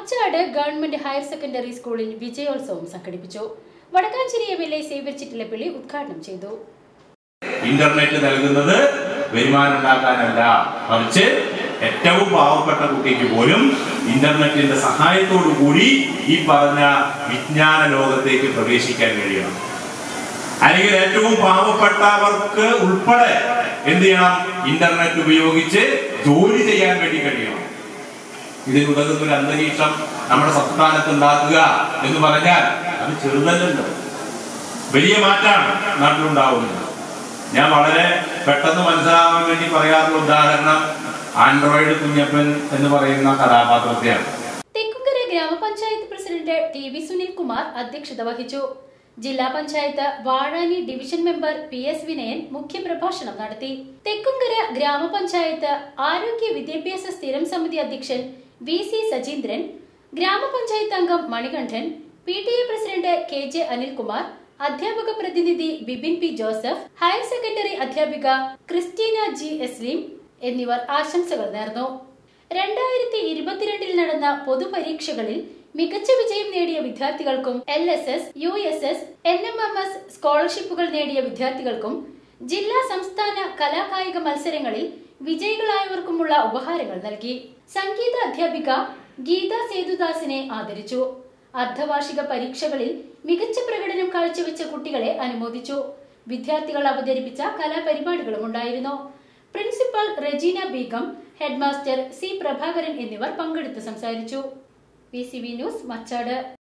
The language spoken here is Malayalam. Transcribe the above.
മച്ചാട് ഗവൺമെന്റ് ഹയർ സെക്കൻഡറി സ്കൂളിൽ വിജയോത്സവം സംഘടിപ്പിച്ചു Vadakkanchery M L A Xavier Chittilappally ഉദ്ഘാടനം ചെയ്തു ഇന്റർനെറ്റ് നൽകുന്നത് വരുമാനം ഉണ്ടാക്കാനല്ല മറിച്ച് ഏറ്റവും പാവപ്പെട്ട കുട്ടിക്ക് പോലും ഇന്റർനെറ്റിന്റെ സഹായത്തോടു കൂടി ഈ പറഞ്ഞ വിജ്ഞാന ലോകത്തേക്ക് പ്രവേശിക്കാൻ കഴിയണം അല്ലെങ്കിൽ ഏറ്റവും പാവപ്പെട്ടവർക്ക് ഉൾപ്പെടെ എന്ത് ചെയ്യണം ഇന്റർനെറ്റ് ഉപയോഗിച്ച് ജോലി ചെയ്യാൻ വേണ്ടി കഴിയണം ഇതിനുതകുന്ന ഒരു അന്തരീക്ഷം നമ്മുടെ സംസ്ഥാനത്ത് ഉണ്ടാക്കുക എന്ന് പറഞ്ഞാൽ അത് ചെറുതല്ലല്ലോ വലിയ മാറ്റാണ് നാട്ടിലുണ്ടാവുന്നത് ഞാൻ വളരെ പെട്ടെന്ന് മനസ്സിലാവാൻ വേണ്ടി പറയാറുള്ള ഉദാഹരണം ആൻഡ്രോയിഡ് കുഞ്ഞപ്പൻ എന്ന് പറയുന്ന കഥാപാത്രത്തെയാണ് തെക്കുംകര ഗ്രാമപഞ്ചായത്ത് പ്രസിഡന്റ് ടി വി സുനിൽകുമാർ അധ്യക്ഷത വഹിച്ചു ജില്ലാ panchayat Vazhani division member P S Vinayan മുഖ്യപ്രഭാഷണം നടത്തി തെക്കുംകര ഗ്രാമപഞ്ചായത്ത് ആരോഗ്യ വിദ്യാഭ്യാസ സ്ഥിരം സമിതി അധ്യക്ഷൻ വി സി സജീന്ദ്രൻ ഗ്രാമപഞ്ചായത്ത് അംഗം Manikandan P T A president K J Anilkumar അധ്യാപക പ്രതിനിധി Bibin P Joseph higher secondary അധ്യാപിക ക്രിസ്റ്റീന ജി എസ്ലീം എന്നിവർ ആശംസകൾ നേർന്നു രണ്ടായിരത്തി ഇരുപത്തിരണ്ടിൽ നടന്ന പൊതുപരീക്ഷകളിൽ മികച്ച വിജയം നേടിയ വിദ്യാർത്ഥികൾക്കും L S S U S S N M M S സ്കോളർഷിപ്പുകൾ നേടിയ വിദ്യാർത്ഥികൾക്കും ജില്ലാ സംസ്ഥാന കലാകായിക മത്സരങ്ങളിൽ വിജയികളായവർക്കുമുള്ള ഉപഹാരങ്ങൾ നൽകി സംഗീത അധ്യാപിക ഗീത സേതുദാസിനെ ആദരിച്ചു അർദ്ധവാർഷിക പരീക്ഷകളിൽ മികച്ച പ്രകടനം കാഴ്ചവെച്ച കുട്ടികളെ അനുമോദിച്ചു വിദ്യാർത്ഥികൾ അവതരിപ്പിച്ച കലാപരിപാടികളും ഉണ്ടായിരുന്നു principal Regina Begum headmaster C Prabhakaran എന്നിവർ പങ്കെടുത്ത് സംസാരിച്ചു P C V news Machad